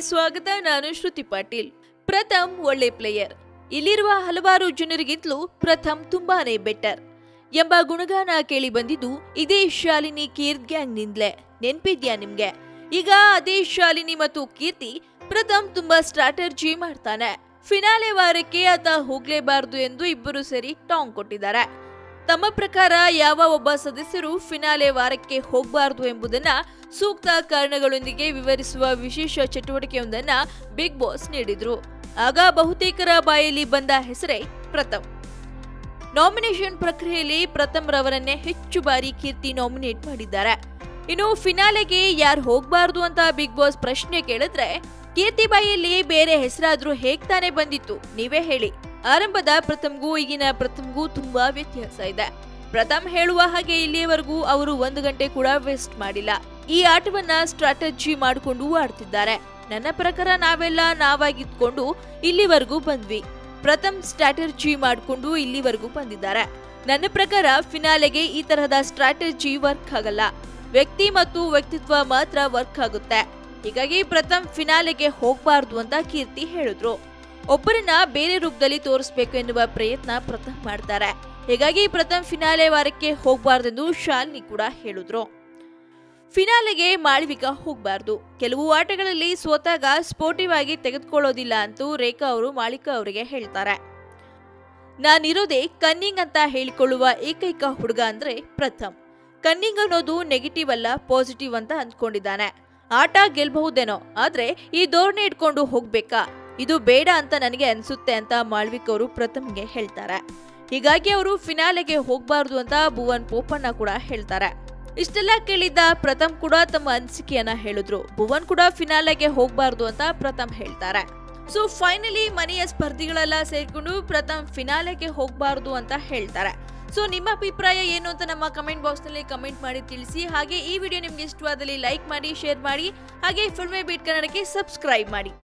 ಸ್ವಾಗತ ನಾನು ಶ್ರುತಿ ಪಾಟೀಲ್ ಪ್ರಥಮ್ ಒಳ್ಳೆ ಪ್ಲೇಯರ್ ಇಲ್ಲಿರುವ ಹಲವಾರು ಜನರಿಗಿಂತಲೂ ಪ್ರಥಮ್ ತುಂಬಾನೇ ಬೆಟರ್ ಎಂಬ ಗುಣಗಾನ ಕೇಳಿ ಬಂದಿದ್ದು ಇದೇ ಶಾಲಿನಿ ಕೀರ್ತ್ ಗ್ಯಾಂಗ್ನಿಂದಲೇ ನೆನ್ಪಿದ್ಯಾ ನಿಮ್ಗೆ ಈಗ ಅದೇ ಶಾಲಿನಿ ಮತ್ತು ಕೀರ್ತಿ ಪ್ರಥಮ್ ತುಂಬಾ ಸ್ಟ್ರಾಟರ್ಜಿ ಮಾಡ್ತಾನೆ ಫಿನಾಲೆ ವಾರಕ್ಕೆ ಆತ ಹೋಗ್ಲೇಬಾರದು ಎಂದು ಇಬ್ಬರು ಸೇರಿ ಟಾಂಗ್ ಕೊಟ್ಟಿದ್ದಾರೆ ತಮ್ಮ ಪ್ರಕಾರ ಯಾವ ಒಬ್ಬ ಸದಸ್ಯರು ಫಿನಾಲೆ ವಾರಕ್ಕೆ ಹೋಗಬಾರದು ಎಂಬುದನ್ನ ಸೂಕ್ತ ಕಾರಣಗಳೊಂದಿಗೆ ವಿವರಿಸುವ ವಿಶೇಷ ಚಟುವಟಿಕೆಯೊಂದನ್ನ ಬಿಗ್ ಬಾಸ್ ನೀಡಿದ್ರು ಆಗ ಬಹುತೇಕರ ಬಾಯಲ್ಲಿ ಬಂದ ಹೆಸರೇ ಪ್ರಥಮ್ ನಾಮಿನೇಷನ್ ಪ್ರಕ್ರಿಯೆಯಲ್ಲಿ ಪ್ರಥಮ್ ರವರನ್ನೇ ಹೆಚ್ಚು ಬಾರಿ ಕೀರ್ತಿ ನಾಮಿನೇಟ್ ಮಾಡಿದ್ದಾರೆ ಇನ್ನು ಫಿನಾಲೆಗೆ ಯಾರು ಹೋಗಬಾರದು ಅಂತ ಬಿಗ್ ಬಾಸ್ ಪ್ರಶ್ನೆ ಕೇಳಿದ್ರೆ ಕೀರ್ತಿ ಬಾಯಲ್ಲಿ ಬೇರೆ ಹೆಸರಾದ್ರೂ ಹೇಗ್ ತಾನೇ ಬಂದಿತ್ತು ನೀವೇ ಹೇಳಿ ಆರಂಭದ ಪ್ರಥಮ್ಗೂ ಈಗಿನ ಪ್ರಥಮ್ಗೂ ತುಂಬಾ ವ್ಯತ್ಯಾಸ ಇದೆ ಪ್ರಥಮ್ ಹೇಳುವ ಹಾಗೆ ಇಲ್ಲಿಯವರೆಗೂ ಅವರು ಒಂದು ಗಂಟೆ ಕೂಡ ವೇಸ್ಟ್ ಮಾಡಿಲ್ಲ ಈ ಆಟವನ್ನ ಸ್ಟ್ರಾಟಜಿ ಮಾಡಿಕೊಂಡು ಆಡ್ತಿದ್ದಾರೆ ನನ್ನ ಪ್ರಕಾರ ನಾವೆಲ್ಲ ನಾವಾಗಿದ್ಕೊಂಡು ಇಲ್ಲಿವರೆಗೂ ಬಂದ್ವಿ ಪ್ರಥಮ್ ಸ್ಟ್ರಾಟಜಿ ಮಾಡಿಕೊಂಡು ಇಲ್ಲಿವರೆಗೂ ಬಂದಿದ್ದಾರೆ ನನ್ನ ಪ್ರಕಾರ ಫಿನಾಲೆಗೆ ಈ ತರಹದ ಸ್ಟ್ರಾಟಜಿ ವರ್ಕ್ ಆಗಲ್ಲ ವ್ಯಕ್ತಿ ಮತ್ತು ವ್ಯಕ್ತಿತ್ವ ಮಾತ್ರ ವರ್ಕ್ ಆಗುತ್ತೆ ಹೀಗಾಗಿ ಪ್ರಥಮ್ ಫಿನಾಲೆಗೆ ಹೋಗ್ಬಾರ್ದು ಅಂತ ಕೀರ್ತಿ ಹೇಳಿದ್ರು ಒಬ್ಬರನ್ನ ಬೇರೆ ರೂಪದಲ್ಲಿ ತೋರಿಸ್ಬೇಕು ಎನ್ನುವ ಪ್ರಯತ್ನ ಪ್ರಥಮ್ ಮಾಡ್ತಾರೆ ಹೀಗಾಗಿ ಪ್ರಥಮ್ ಫಿನಾಲೆ ವಾರಕ್ಕೆ ಹೋಗ್ಬಾರ್ದೆಂದು ಶಾಲಿನಿ ಕೂಡ ಹೇಳಿದ್ರು ಫಿನಾಲೆಗೆ ಮಾಳ್ವಿಕಾ ಹೋಗಬಾರ್ದು ಕೆಲವು ಆಟಗಳಲ್ಲಿ ಸೋತಾಗ ಸ್ಪೋರ್ಟಿವ್ ಆಗಿ ತೆಗೆದುಕೊಳ್ಳೋದಿಲ್ಲ ಅಂತೂ ರೇಖಾ ಅವರು ಮಾಳಿಕಾ ಅವರಿಗೆ ಹೇಳ್ತಾರೆ ನಾನಿರೋದೇ ಕನ್ನಿಂಗ್ ಅಂತ ಹೇಳಿಕೊಳ್ಳುವ ಏಕೈಕ ಹುಡುಗ ಅಂದ್ರೆ ಪ್ರಥಮ್ ಕನ್ನಿಂಗ್ ಅನ್ನೋದು ನೆಗೆಟಿವ್ ಅಲ್ಲ ಪಾಸಿಟಿವ್ ಅಂತ ಅಂದ್ಕೊಂಡಿದ್ದಾನೆ ಆಟ ಗೆಲ್ಬಹುದೇನೋ ಆದ್ರೆ ಈ ಧೋರಣೆ ಇಟ್ಕೊಂಡು ಹೋಗ್ಬೇಕಾ ಇದು ಬೇಡ ಅಂತ ನನಗೆ ಅನ್ಸುತ್ತೆ ಅಂತ ಮಾಳ್ವಿಕ್ ಅವರು ಪ್ರಥಮ್ಗೆ ಹೇಳ್ತಾರೆ ಹೀಗಾಗಿ ಅವರು ಫಿನಾಲೆಗೆ ಹೋಗ್ಬಾರ್ದು ಅಂತ ಭುವನ್ ಪೋಪಣ್ಣ ಕೂಡ ಹೇಳ್ತಾರೆ ಇಷ್ಟೆಲ್ಲ ಕೇಳಿದ್ದ ಪ್ರಥಮ್ ಕೂಡ ತಮ್ಮ ಅನಿಸಿಕೆಯನ್ನ ಹೇಳಿದ್ರು ಭುವನ್ ಕೂಡ ಫಿನಾಲೆಗೆ ಹೋಗ್ಬಾರ್ದು ಅಂತ ಪ್ರಥಮ್ ಹೇಳ್ತಾರೆ ಸೊ ಫೈನಲಿ ಮನೆಯ ಸ್ಪರ್ಧಿಗಳೆಲ್ಲ ಸೇರ್ಕೊಂಡು ಪ್ರಥಮ್ ಫಿನಾಲೆಗೆ ಹೋಗ್ಬಾರ್ದು ಅಂತ ಹೇಳ್ತಾರೆ ಸೊ ನಿಮ್ಮ ಅಭಿಪ್ರಾಯ ಏನು ಅಂತ ನಮ್ಮ ಕಮೆಂಟ್ ಬಾಕ್ಸ್ ನಲ್ಲಿ ಕಮೆಂಟ್ ಮಾಡಿ ತಿಳಿಸಿ ಹಾಗೆ ಈ ವಿಡಿಯೋ ನಿಮ್ಗೆ ಇಷ್ಟವಾದಲ್ಲಿ ಲೈಕ್ ಮಾಡಿ ಶೇರ್ ಮಾಡಿ ಹಾಗೆ ಫಿಲ್ಮೇ ಬೀಟ್ ಕನ್ನಡಕ್ಕೆ ಸಬ್ಸ್ಕ್ರೈಬ್ ಮಾಡಿ